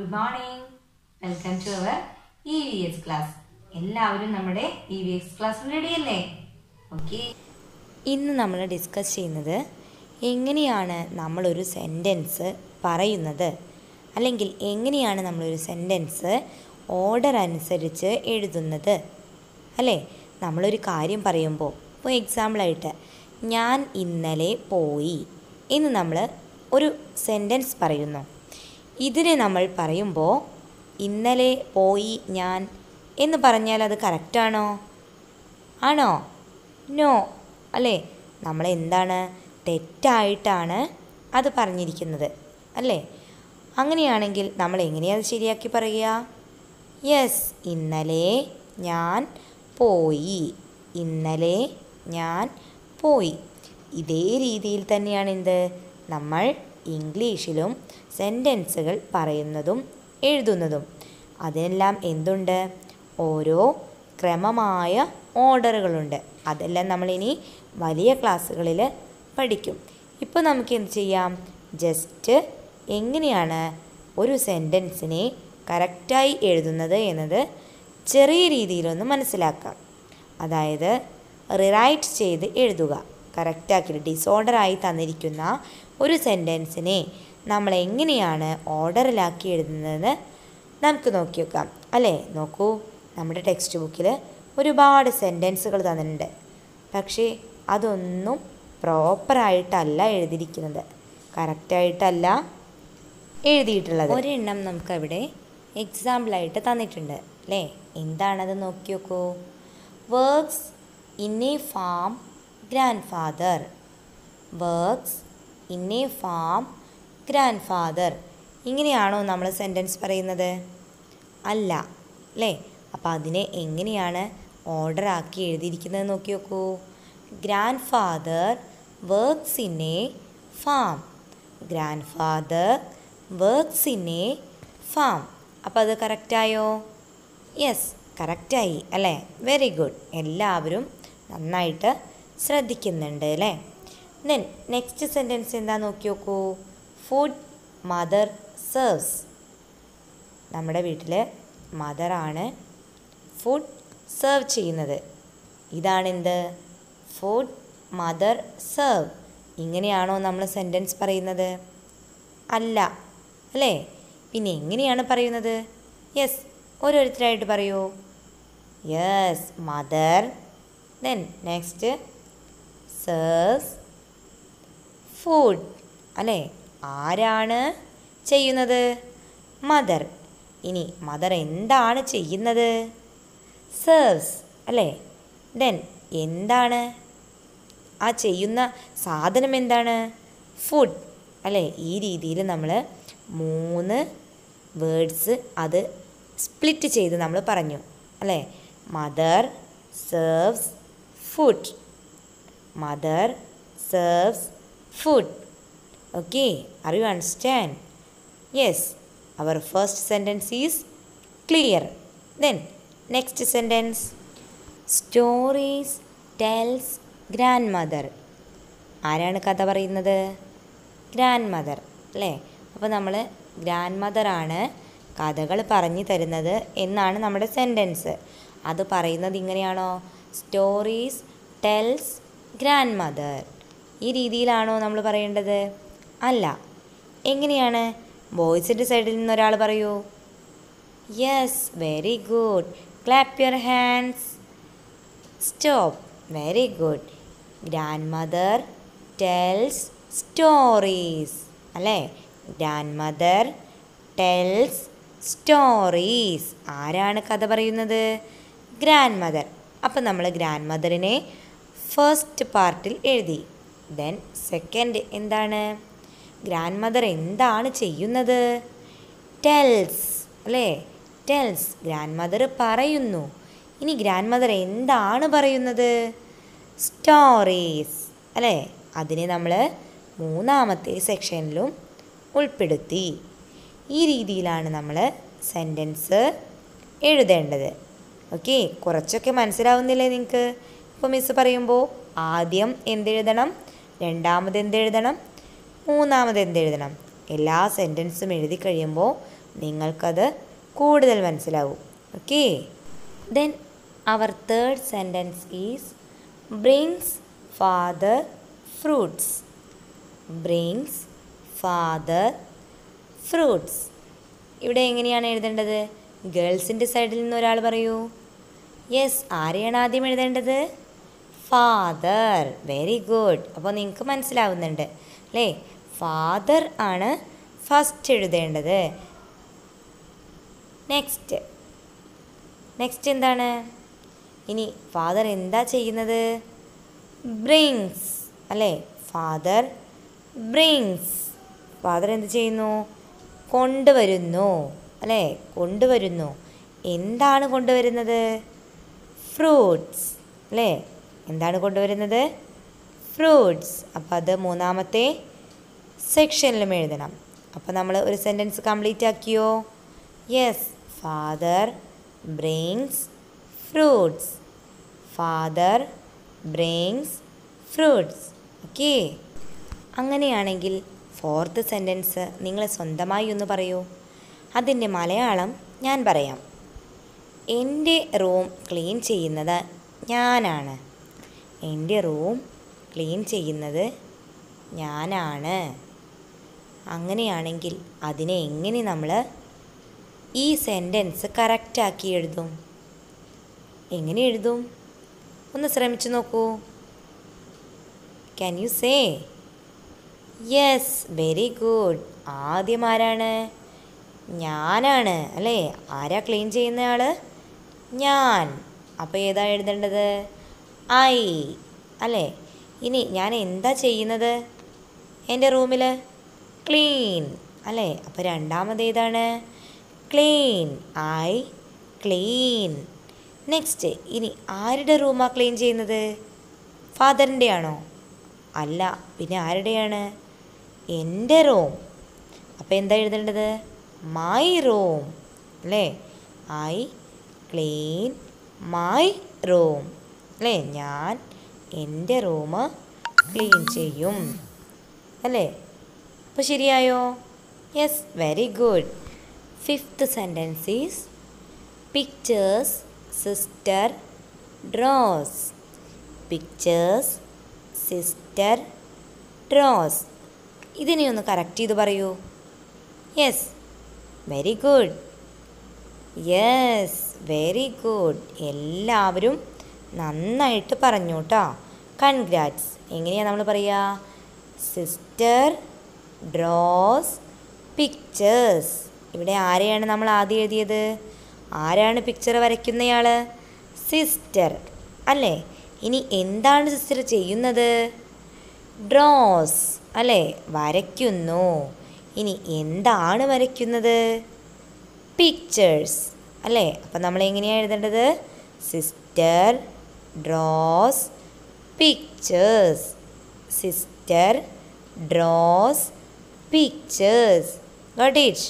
good morning welcome to our E V S class എല്ലാവരും നമ്മുടെ E V S class റെഡിയല്ലേ okay ഇന്ന് നമ്മൾ ഡിസ്കസ് ചെയ്യുന്നത് എങ്ങനെയാണ് നമ്മളൊരു സെൻറ്റൻസ് പറയുന്നത് അല്ലെങ്കിൽ എങ്ങനെയാണ് നമ്മളൊരു സെൻറ്റൻസ് ഓർഡർ അനുസരിച്ച് എഴുതുന്നത് അല്ലേ നമ്മളൊരു കാര്യം പറയുമ്പോൾ ഇപ്പോൾ എക്സാമ്പിളായിട്ട് ഞാൻ ഇന്നലെ പോയി എന്ന് നമ്മൾ ഒരു സെൻറ്റൻസ് പറയുന്നു ഇതിനെ നമ്മൾ പറയുമ്പോൾ ഇന്നലെ പോയി ഞാൻ എന്ന് പറഞ്ഞാൽ അത് കറക്റ്റാണോ ആണോ നോ അല്ലേ നമ്മൾ എന്താണ് തെറ്റായിട്ടാണ് അത് പറഞ്ഞിരിക്കുന്നത് അല്ലേ അങ്ങനെയാണെങ്കിൽ നമ്മൾ എങ്ങനെയാണ് അത് ശരിയാക്കി പറയുക യെസ് ഇന്നലെ ഞാൻ പോയി ഇന്നലെ ഞാൻ പോയി ഇതേ രീതിയിൽ തന്നെയാണ് എന്ത് നമ്മൾ ഇംഗ്ലീഷിലും സെൻറ്റൻസുകൾ പറയുന്നതും എഴുതുന്നതും അതിനെല്ലാം എന്തുണ്ട് ഓരോ ക്രമമായ ഓർഡറുകളുണ്ട് അതെല്ലാം നമ്മളിനി വലിയ ക്ലാസ്സുകളിൽ പഠിക്കും ഇപ്പോൾ നമുക്ക് എന്ത് ചെയ്യാം ജസ്റ്റ് എങ്ങനെയാണ് ഒരു സെൻറ്റൻസിനെ കറക്റ്റായി എഴുതുന്നത് എന്നത് ചെറിയ രീതിയിലൊന്ന് മനസ്സിലാക്കാം അതായത് റിറൈറ്റ് ചെയ്ത് എഴുതുക കറക്റ്റാക്കി ഡിസോർഡറായി തന്നിരിക്കുന്ന ഒരു സെൻറ്റൻസിനെ നമ്മൾ എങ്ങനെയാണ് ഓർഡറിലാക്കി എഴുതുന്നത് നമുക്ക് നോക്കി നോക്കാം അല്ലേ നോക്കൂ നമ്മുടെ ടെക്സ്റ്റ് ബുക്കിൽ ഒരുപാട് സെൻറ്റൻസുകൾ തന്നിട്ടുണ്ട് പക്ഷേ അതൊന്നും പ്രോപ്പറായിട്ടല്ല എഴുതിയിരിക്കുന്നത് കറക്റ്റായിട്ടല്ല എഴുതിയിട്ടുള്ളത് ഒരെണ്ണം നമുക്കവിടെ എക്സാമ്പിളായിട്ട് തന്നിട്ടുണ്ട് അല്ലേ എന്താണത് നോക്കി നോക്കൂ works in a farm grandfather works in a farm grandfather ഇങ്ങനെയാണോ നമ്മൾ സെൻറ്റൻസ് പറയുന്നത് അല്ല അല്ലേ അപ്പോൾ അതിനെ എങ്ങനെയാണ് ഓർഡർ ആക്കി എഴുതിയിരിക്കുന്നത് നോക്കി നോക്കൂ grandfather works in a farm grandfather works in a farm അപ്പോൾ അത് കറക്റ്റായോ യെസ് കറക്റ്റായി അല്ലേ വെരി ഗുഡ് എല്ലാവരും നന്നായിട്ട് ശ്രദ്ധിക്കുന്നുണ്ട് അല്ലേ ദെൻ നെക്സ്റ്റ് സെൻറ്റൻസ് എന്താ നോക്കി നോക്കൂ ഫുഡ് മദർ സെർവ്സ് നമ്മുടെ വീട്ടിൽ മദറാണ് ഫുഡ് സെർവ് ചെയ്യുന്നത് ഇതാണെന്ത് ഫുഡ് മദർ സെർവ് ഇങ്ങനെയാണോ നമ്മൾ സെൻറ്റൻസ് പറയുന്നത് അല്ല അല്ലേ പിന്നെ എങ്ങനെയാണ് പറയുന്നത് യെസ് ഓരോരുത്തരായിട്ട് പറയൂ yes mother then next serves food അല്ലേ ആരാണ് ചെയ്യുന്നത് മദർ ഇനി മദർ എന്താണ് ചെയ്യുന്നത് സെർവ്സ് അല്ലേ ദെൻ എന്താണ് ആ ചെയ്യുന്ന സാധനം എന്താണ് ഫുഡ് അല്ലേ ഈ രീതിയിൽ നമ്മൾ മൂന്ന് വേർഡ്സ് അത് സ്പ്ലിറ്റ് ചെയ്ത് നമ്മൾ പറഞ്ഞു അല്ലേ mother serves food mother serves food okay are you understand yes our first sentence is clear then next sentence stories tells grandmother ആരാണ് കഥ പറയുന്നത് ഗ്രാൻഡ് മദർ അല്ലേ അപ്പോൾ നമ്മൾ ഗ്രാൻഡ് മദറാണ് കഥകൾ പറഞ്ഞു തരുന്നത് എന്നാണ് നമ്മുടെ സെൻറ്റൻസ് അത് പറയുന്നത് ഇങ്ങനെയാണോ സ്റ്റോറീസ് ടെൽസ് ഗ്രാൻഡ് മദർ ഈ രീതിയിലാണോ നമ്മൾ പറയേണ്ടത് അല്ല എങ്ങനെയാണ് ബോയ്സിൻ്റെ സൈഡിൽ നിന്ന് ഒരാൾ പറയൂ yes very good clap your hands stop very good grandmother tells stories അല്ലേ ഗ്രാൻഡ് മദർ ടെൽസ് സ്റ്റോറീസ് ആരാണ് കഥ പറയുന്നത് ഗ്രാൻഡ് മദർ അപ്പം നമ്മൾ ഗ്രാൻഡ് മദറിനെ ഫസ്റ്റ് പാർട്ടിൽ എഴുതി ദെൻ സെക്കൻഡ് എന്താണ് ഗ്രാൻഡ് മദർ എന്താണ് ചെയ്യുന്നത് ടെൽസ് അല്ലേ ടെൽസ് ഗ്രാൻഡ് മദർ പറയുന്നു ഇനി ഗ്രാൻഡ് മദർ എന്താണ് പറയുന്നത് സ്റ്റോറീസ് അല്ലേ അതിനെ നമ്മൾ മൂന്നാമത്തെ സെക്ഷനിലും ഉൾപ്പെടുത്തി ഈ രീതിയിലാണ് നമ്മൾ സെൻറ്റൻസ് എഴുതേണ്ടത് ഓക്കെ കുറച്ചൊക്കെ മനസ്സിലാവുന്നില്ലേ നിങ്ങൾക്ക് ഇപ്പോൾ മിസ്സ് പറയുമ്പോൾ ആദ്യം എന്തെഴുതണം രണ്ടാമത് എന്തെഴുതണം മൂന്നാമത് എന്തെഴുതണം എല്ലാ സെൻറ്റൻസും എഴുതി കഴിയുമ്പോൾ നിങ്ങൾക്കത് കൂടുതൽ മനസ്സിലാവും okay then our third sentence is brings father fruits brings father fruits ഇവിടെ എങ്ങനെയാണ് എഴുതേണ്ടത് ഗേൾസിൻ്റെ സൈഡിൽ നിന്ന് ഒരാൾ പറയൂ യെസ് ആരെയാണ് ആദ്യം എഴുതേണ്ടത് ഫാദർ വെരി ഗുഡ് അപ്പോൾ നിങ്ങൾക്ക് മനസ്സിലാവുന്നുണ്ട് അല്ലേ ഫാദർ ആണ് ഫസ്റ്റ് എഴുതേണ്ടത് നെക്സ്റ്റ് നെക്സ്റ്റ് എന്താണ് ഇനി ഫാദർ എന്താ ചെയ്യുന്നത് ബ്രിങ്സ് അല്ലേ ഫാദർ ബ്രിങ്സ് ഫാദർ എന്ത് ചെയ്യുന്നു കൊണ്ടുവരുന്നു അല്ലേ കൊണ്ടുവരുന്നു എന്താണ് കൊണ്ടുവരുന്നത് ഫ്രൂട്ട്സ് അല്ലേ എന്താണ് കൊണ്ടുവരുന്നത് ഫ്രൂട്ട്സ് അപ്പോൾ അത് മൂന്നാമത്തെ സെക്ഷനിലും എഴുതണം അപ്പോൾ നമ്മൾ ഒരു സെൻറ്റൻസ് കംപ്ലീറ്റ് ആക്കിയോ yes father brings fruits father brings fruits okay അങ്ങനെയാണെങ്കിൽ ഫോർത്ത് സെൻറ്റൻസ് നിങ്ങൾ സ്വന്തമായി ഒന്ന് പറയൂ അതിൻ്റെ മലയാളം ഞാൻ പറയാം എൻ്റെ റൂം ക്ലീൻ ചെയ്യുന്നത് ഞാനാണ് എൻ്റെ റൂം ക്ലീൻ ചെയ്യുന്നത് ഞാനാണ് അങ്ങനെയാണെങ്കിൽ അതിനെ എങ്ങനെ നമ്മൾ ഈ സെൻറ്റൻസ് കറക്റ്റാക്കി എഴുതും എങ്ങനെ എഴുതും ഒന്ന് ശ്രമിച്ചു നോക്കൂ can you say yes very good ആദ്യം ആരാണ് ഞാനാണ് അല്ലേ ആരാ ക്ലീൻ ചെയ്യുന്ന ആൾ ഞാൻ അപ്പോൾ ഏതാ എഴുതേണ്ടത് ഐ അല്ലേ ഇനി ഞാൻ എന്താ ചെയ്യുന്നത് എൻ്റെ റൂമിൽ ക്ലീൻ അല്ലേ അപ്പോൾ രണ്ടാമത് ഏതാണ് ക്ലീൻ ഐ ക്ലീൻ നെക്സ്റ്റ് ഇനി ആരുടെ റൂമാണ് ക്ലീൻ ചെയ്യുന്നത് ഫാദറിൻ്റെ ആണോ അല്ല പിന്നെ ആരുടെയാണ് എൻ്റെ റൂം അപ്പോൾ എന്താ എഴുതേണ്ടത് മൈ റൂം അല്ലേ ഐ ക്ലീൻ മൈ റൂം അല്ലേ ഞാൻ എൻ്റെ റൂം ക്ലീൻ ചെയ്യും അല്ലേ അപ്പോൾ ശരിയായോ yes very good fifth sentence is pictures sister draws pictures sister draws ഇതിനെ ഒന്ന് കറക്റ്റ് ചെയ്ത് പറയൂ yes very good yes very good എല്ലാവരും നന്നായിട്ട് പറഞ്ഞു കേട്ടോ കൺഗ്രാറ്റ്സ് എങ്ങനെയാണ് നമ്മൾ പറയുക സിസ്റ്റർ ഡ്രോസ് പിക്ചേഴ്സ് ഇവിടെ ആരെയാണ് നമ്മൾ ആദ്യം എഴുതിയത് ആരാണ് പിക്ചർ വരയ്ക്കുന്നയാൾ സിസ്റ്റർ അല്ലേ ഇനി എന്താണ് സിസ്റ്റർ ചെയ്യുന്നത് ഡ്രോസ് അല്ലേ വരയ്ക്കുന്നു ഇനി എന്താണ് വരയ്ക്കുന്നത് പിക്ചേഴ്സ് അല്ലേ അപ്പം നമ്മൾ എങ്ങനെയാണ് എഴുതേണ്ടത് sister draws pictures sister draws pictures got it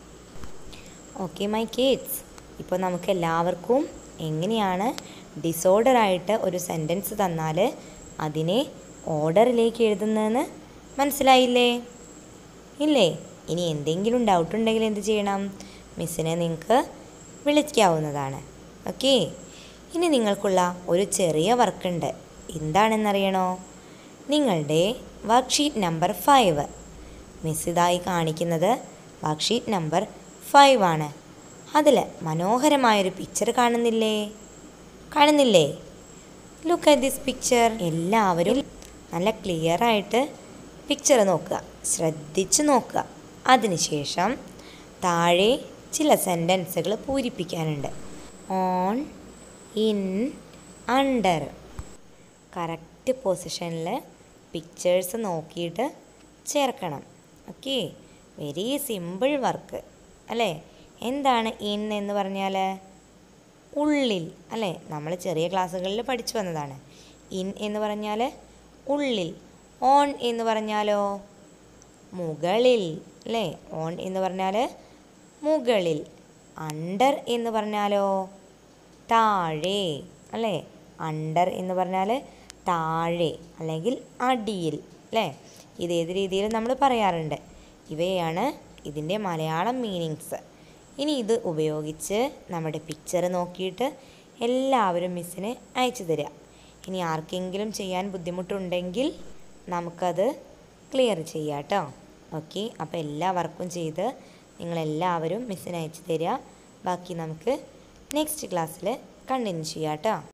okay my kids ഇപ്പോൾ നമുക്ക് എല്ലാവർക്കും എങ്ങനെയാണ് ഡിസോർഡർ ആയിട്ട് ഒരു സെൻറ്റൻസ് തന്നാൽ അതിനെ ഓർഡറിലേക്ക് എഴുതുന്നതെന്ന് മനസ്സിലായില്ലേ ഇല്ലേ ഇനി എന്തെങ്കിലും ഡൗട്ട് ഉണ്ടെങ്കിൽ എന്ത് ചെയ്യണം മിസ്സിനെ നിങ്ങൾക്ക് വിളിക്കാവുന്നതാണ് ഓക്കെ ഇനി നിങ്ങൾക്കുള്ള ഒരു ചെറിയ വർക്കുണ്ട് എന്താണെന്നറിയണോ നിങ്ങളുടെ വർക്ക്ഷീറ്റ് നമ്പർ ഫൈവ് മിസ് ഇതായി കാണിക്കുന്നത് വർക്ക്ഷീറ്റ് നമ്പർ ഫൈവ് ആണ് അതിൽ മനോഹരമായൊരു പിക്ചർ കാണുന്നില്ലേ കാണുന്നില്ലേ ലുക്ക് അറ്റ് ദിസ് പിക്ചർ എല്ലാവരും നല്ല ക്ലിയർ ആയിട്ട് പിക്ചർ നോക്കുക ശ്രദ്ധിച്ച് നോക്കുക അതിനുശേഷം താഴെ ചില സെൻറ്റൻസുകൾ പൂരിപ്പിക്കാനുണ്ട് ഓൺ ഇൻ അണ്ടർ കറക്റ്റ് പൊസിഷനിൽ പിക്ചേഴ്സ് നോക്കിയിട്ട് ചേർക്കണം ഓക്കെ വെരി സിമ്പിൾ വർക്ക് അല്ലേ എന്താണ് ഇൻ എന്ന് പറഞ്ഞാൽ ഉള്ളിൽ അല്ലേ നമ്മൾ ചെറിയ ക്ലാസ്സുകളിൽ പഠിച്ചു വന്നതാണ് ഇൻ എന്ന് പറഞ്ഞാൽ ഉള്ളിൽ ഓൺ എന്ന് പറഞ്ഞാലോ മുകളിൽ അല്ലേ ഓൺ എന്ന് പറഞ്ഞാൽ മുകളിൽ അണ്ടർ എന്ന് പറഞ്ഞാലോ താഴെ അല്ലേ അണ്ടർ എന്ന് പറഞ്ഞാൽ താഴെ അല്ലെങ്കിൽ അടിയിൽ അല്ലേ ഇത് ഏത് രീതിയിൽ നമ്മൾ പറയാറുണ്ട് ഇവയാണ് ഇതിൻ്റെ മലയാളം മീനിങ്സ് ഇനി ഇത് ഉപയോഗിച്ച് നമ്മുടെ പിക്ചർ നോക്കിയിട്ട് എല്ലാവരും മിസ്സിന് അയച്ചു തരിക ഇനി ആർക്കെങ്കിലും ചെയ്യാൻ ബുദ്ധിമുട്ടുണ്ടെങ്കിൽ നമുക്കത് ക്ലിയർ ചെയ്യാം കേട്ടോ ഓക്കെ അപ്പോൾ എല്ലാ വർക്കും ചെയ്ത് നിങ്ങളെല്ലാവരും മിസ്സിന് അയച്ചു തരിക ബാക്കി നമുക്ക് നെക്സ്റ്റ് ക്ലാസ്സിൽ കണ്ടിന്യൂ ചെയ്യാം കേട്ടോ